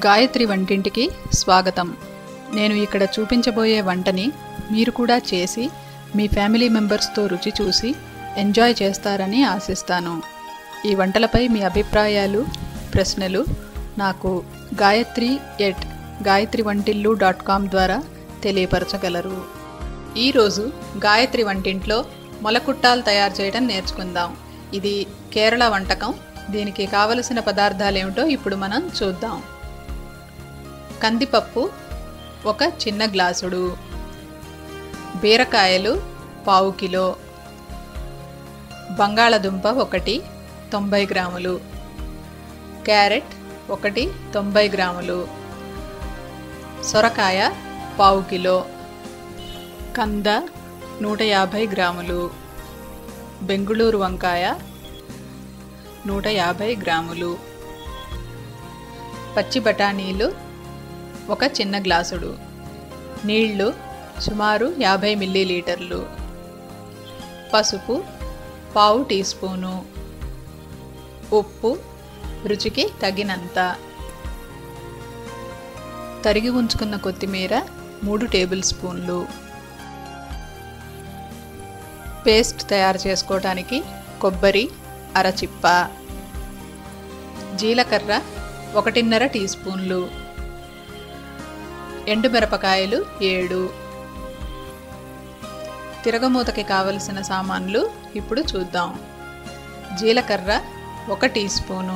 గాయత్రి వంటింటికి స్వాగతం నేను ఇక్కడ చూపించబోయే వంటని మీరు కూడా చేసి మీ ఫ్యామిలీ మెంబర్స్తో రుచి చూసి ఎంజాయ్ చేస్తారని ఆశిస్తాను ఈ వంటలపై మీ అభిప్రాయాలు ప్రశ్నలు నాకు గాయత్రి ఎట్ గాయత్రి వంటిల్లు డాట్ కామ్ ద్వారా తెలియపరచగలరు ఈరోజు గాయత్రి వంటింట్లో మొలకుట్టాలు తయారు చేయడం నేర్చుకుందాం ఇది కేరళ వంటకం దీనికి కావలసిన పదార్థాలు ఏమిటో ఇప్పుడు మనం చూద్దాం కందిపప్పు ఒక చిన్న గ్లాసుడు బీరకాయలు పావు కిలో బంగాళదుంప ఒకటి తొంభై గ్రాములు క్యారెట్ ఒకటి తొంభై గ్రాములు సొరకాయ పావు కిలో కంద నూట యాభై గ్రాములు బెంగుళూరు వంకాయ నూట యాభై గ్రాములు పచ్చి బఠానీలు ఒక చిన్న గ్లాసుడు నీళ్లు సుమారు యాభై మిల్లీలీటర్లు పసుపు పావు టీ స్పూను ఉప్పు రుచికి తగినంత తరిగి ఉంచుకున్న కొత్తిమీర మూడు టేబుల్ స్పూన్లు పేస్ట్ తయారు చేసుకోవడానికి కొబ్బరి అరచిప్ప జీలకర్ర ఒకటిన్నర టీ స్పూన్లు ఎండుమిరపకాయలు ఏడు తిరగమూతకి కావలసిన సామాన్లు ఇప్పుడు చూద్దాం జీలకర్ర ఒక టీ స్పూను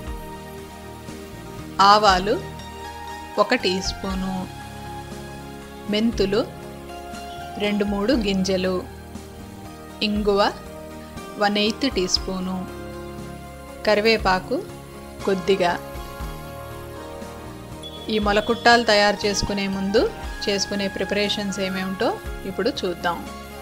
ఆవాలు ఒక టీ స్పూను మెంతులు రెండు మూడు గింజలు ఇంగువ వన్ ఎయిత్ టీ స్పూను కరివేపాకు కొద్దిగా ఈ మొలకుట్టాలు తయారు చేసుకునే ముందు చేసుకునే ప్రిపరేషన్స్ ఏమేమిటో ఇప్పుడు చూద్దాం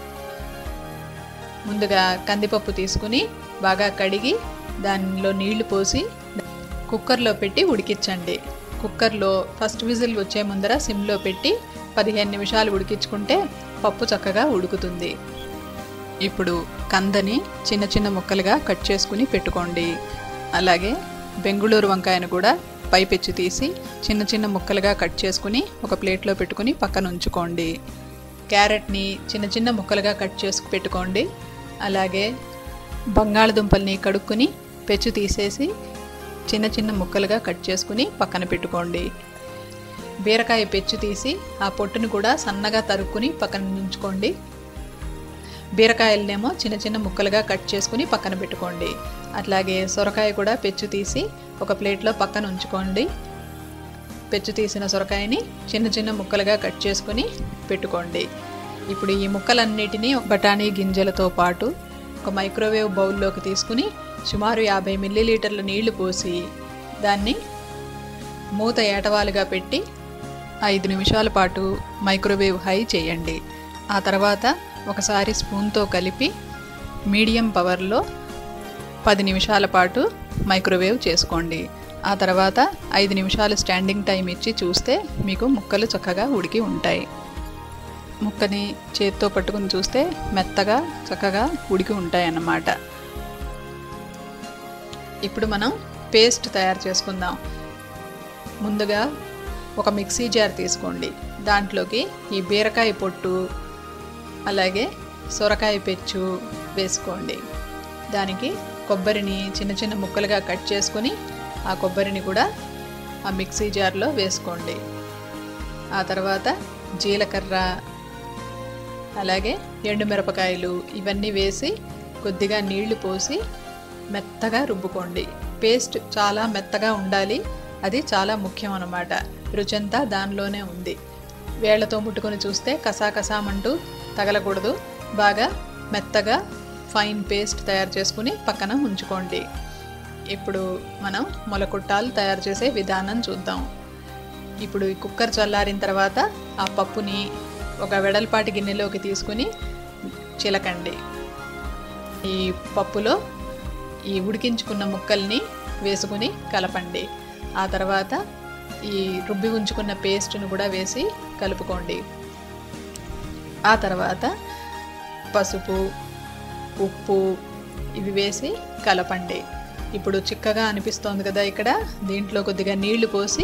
ముందుగా కందిపప్పు తీసుకుని బాగా కడిగి దానిలో నీళ్లు పోసి కుక్కర్లో పెట్టి ఉడికించండి కుక్కర్లో ఫస్ట్ విజిల్ వచ్చే ముందర సిమ్లో పెట్టి పదిహేను నిమిషాలు ఉడికించుకుంటే పప్పు చక్కగా ఉడుకుతుంది ఇప్పుడు కందని చిన్న చిన్న ముక్కలుగా కట్ చేసుకుని పెట్టుకోండి అలాగే బెంగుళూరు వంకాయను కూడా పైపెచ్చు తీసి చిన్న చిన్న ముక్కలుగా కట్ చేసుకుని ఒక ప్లేట్లో పెట్టుకుని పక్కన ఉంచుకోండి క్యారెట్ని చిన్న చిన్న ముక్కలుగా కట్ చేసి పెట్టుకోండి అలాగే బంగాళదుంపల్ని కడుక్కుని పెచ్చు తీసేసి చిన్న చిన్న ముక్కలుగా కట్ చేసుకుని పక్కన పెట్టుకోండి బీరకాయ పెచ్చు తీసి ఆ పొట్టును కూడా సన్నగా తరుక్కుని పక్కన ఉంచుకోండి బీరకాయలనేమో చిన్న చిన్న ముక్కలుగా కట్ చేసుకుని పక్కన పెట్టుకోండి అట్లాగే సొరకాయ కూడా పెచ్చు తీసి ఒక ప్లేట్లో పక్కన ఉంచుకోండి పెచ్చు తీసిన సొరకాయని చిన్న చిన్న ముక్కలుగా కట్ చేసుకుని పెట్టుకోండి ఇప్పుడు ఈ ముక్కలన్నిటినీ బఠానీ గింజలతో పాటు ఒక మైక్రోవేవ్ బౌల్లోకి తీసుకుని సుమారు యాభై మిల్లీలీటర్ల నీళ్లు పోసి దాన్ని మూత ఏటవాలుగా పెట్టి ఐదు నిమిషాల పాటు మైక్రోవేవ్ హై చేయండి ఆ తర్వాత ఒకసారి స్పూన్తో కలిపి మీడియం పవర్లో పది నిమిషాల పాటు మైక్రోవేవ్ చేసుకోండి ఆ తర్వాత ఐదు నిమిషాలు స్టాండింగ్ టైం ఇచ్చి చూస్తే మీకు ముక్కలు చక్కగా ఉడికి ఉంటాయి ముక్కని చేత్తో పట్టుకుని చూస్తే మెత్తగా చక్కగా ఉడికి ఉంటాయి అన్నమాట ఇప్పుడు మనం పేస్ట్ తయారు చేసుకుందాం ముందుగా ఒక మిక్సీ జార్ తీసుకోండి దాంట్లోకి ఈ బీరకాయ పొట్టు అలాగే సొరకాయ పెచ్చు వేసుకోండి దానికి కొబ్బరిని చిన్న చిన్న ముక్కలుగా కట్ చేసుకొని ఆ కొబ్బరిని కూడా ఆ మిక్సీ జార్లో వేసుకోండి ఆ తర్వాత జీలకర్ర అలాగే ఎండుమిరపకాయలు ఇవన్నీ వేసి కొద్దిగా నీళ్లు పోసి మెత్తగా రుబ్బుకోండి పేస్ట్ చాలా మెత్తగా ఉండాలి అది చాలా ముఖ్యం అన్నమాట రుచంతా దానిలోనే ఉంది వేళ్లతో ముట్టుకొని చూస్తే కసాకసామంటూ తగలకూడదు బాగా మెత్తగా ఫైన్ పేస్ట్ తయారు చేసుకుని పక్కన ఉంచుకోండి ఇప్పుడు మనం మొలకుట్టాలు తయారు చేసే విధానం చూద్దాం ఇప్పుడు ఈ కుక్కర్ చల్లారిన తర్వాత ఆ పప్పుని ఒక వెడల్పాటి గిన్నెలోకి తీసుకుని చిలకండి ఈ పప్పులో ఈ ఉడికించుకున్న ముక్కల్ని వేసుకుని కలపండి ఆ తర్వాత ఈ రుబ్బి ఉంచుకున్న పేస్ట్ను కూడా వేసి కలుపుకోండి ఆ తర్వాత పసుపు ఉప్పు ఇవి వేసి కలపండి ఇప్పుడు చిక్కగా అనిపిస్తోంది కదా ఇక్కడ దీంట్లో కొద్దిగా నీళ్లు పోసి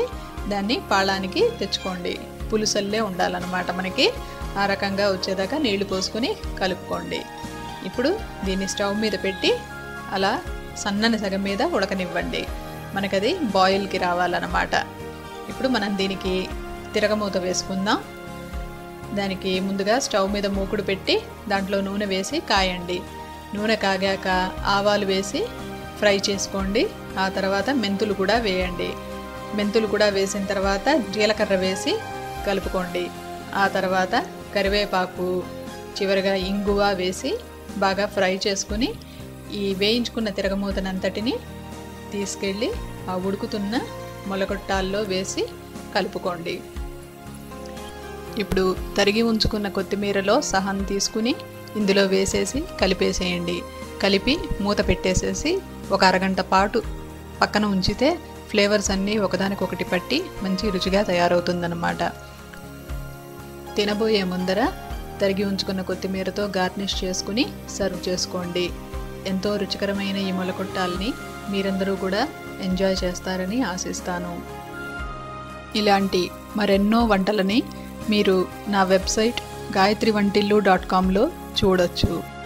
దాన్ని పాళానికి తెచ్చుకోండి పులుసల్లే ఉండాలన్నమాట మనకి ఆ రకంగా వచ్చేదాకా నీళ్లు పోసుకొని కలుపుకోండి ఇప్పుడు దీన్ని స్టవ్ మీద పెట్టి అలా సన్నని సగం మీద ఉడకనివ్వండి మనకది బాయిల్కి రావాలన్నమాట ఇప్పుడు మనం దీనికి తిరగమూత వేసుకుందాం దానికి ముందుగా స్టవ్ మీద మూకుడు పెట్టి దాంట్లో నూనె వేసి కాయండి నూనె కాగాక ఆవాలు వేసి ఫ్రై చేసుకోండి ఆ తర్వాత మెంతులు కూడా వేయండి మెంతులు కూడా వేసిన తర్వాత జీలకర్ర వేసి కలుపుకోండి ఆ తర్వాత కరివేపాకు చివరిగా ఇంగువ వేసి బాగా ఫ్రై చేసుకుని ఈ వేయించుకున్న తిరగమూతనంతటిని తీసుకెళ్ళి ఆ ఉడుకుతున్న మొలకొట్టాల్లో వేసి కలుపుకోండి ఇప్పుడు తరిగి ఉంచుకున్న కొత్తిమీరలో సహం తీసుకుని ఇందులో వేసేసి కలిపేసేయండి కలిపి మూత పెట్టేసేసి ఒక అరగంట పాటు పక్కన ఉంచితే ఫ్లేవర్స్ అన్నీ ఒకదానికొకటి పట్టి మంచి రుచిగా తయారవుతుందన్నమాట తినబోయే ముందర తరిగి ఉంచుకున్న కొత్తిమీరతో గార్నిష్ చేసుకుని సర్వ్ చేసుకోండి ఎంతో రుచికరమైన ఈ మొలకొట్టాలని మీరందరూ కూడా ఎంజాయ్ చేస్తారని ఆశిస్తాను ఇలాంటి మరెన్నో వంటలని మీరు నా వెబ్సైట్ గాయత్రి వంటిల్లు డాట్ కామ్లో చూడొచ్చు